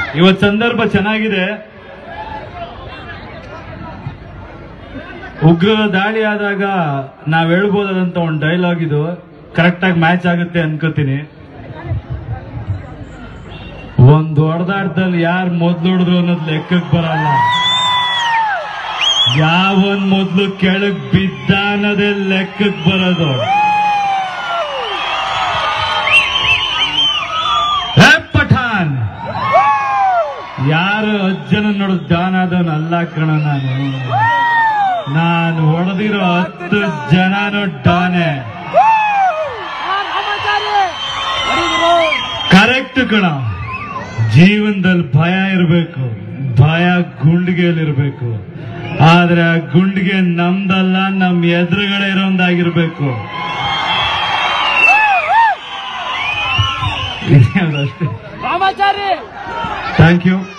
ಇವತ್ ಸಂದರ್ಭ ಚೆನ್ನಾಗಿದೆ ಉಗ್ರರ ದಾಳಿ ಆದಾಗ ನಾವ್ ಹೇಳ್ಬೋದಾದಂತ ಒಂದು ಡೈಲಾಗ್ ಇದು ಕರೆಕ್ಟ್ ಆಗಿ ಮ್ಯಾಚ್ ಆಗುತ್ತೆ ಅನ್ಕೋತೀನಿ ಒಂದ್ ಹೊಡೆದಾಟದಲ್ಲಿ ಯಾರು ಮೊದ್ಲು ಹೊಡೆದ್ರು ಅನ್ನೋದು ಲೆಕ್ಕಕ್ಕೆ ಬರಲ್ಲ ಯಾವನ್ ಮೊದ್ಲು ಕೆಳಗ್ ಬಿದ್ದ ಅನ್ನೋದೇ ಲೆಕ್ಕಕ್ಕೆ ಬರೋದು ಹೇ ಪಠಾನ್ ಯಾರು ಅಜ್ಜನ ನೋಡಿದ್ ಡಾನ್ ಆದವನ್ ಅಲ್ಲ ಕಣ ನಾನು ನಾನು ಹೊಡೆದಿರೋ ಹತ್ತು ಜನನು ಡಾನೆ ಕರೆಕ್ಟ್ ಕಣ ಜೀವನದಲ್ಲಿ ಭಯ ಇರಬೇಕು ಭಯ ಗುಂಡಿಗೆಯಲ್ಲಿರ್ಬೇಕು ಆದ್ರೆ ಆ ಗುಂಡಿಗೆ ನಮ್ದಲ್ಲ ನಮ್ ಎದುರುಗಡೆ ಇರೋಂದಾಗಿರ್ಬೇಕು ಅಷ್ಟೇ ರಾಮಾಚಾರಿ ಥ್ಯಾಂಕ್ ಯು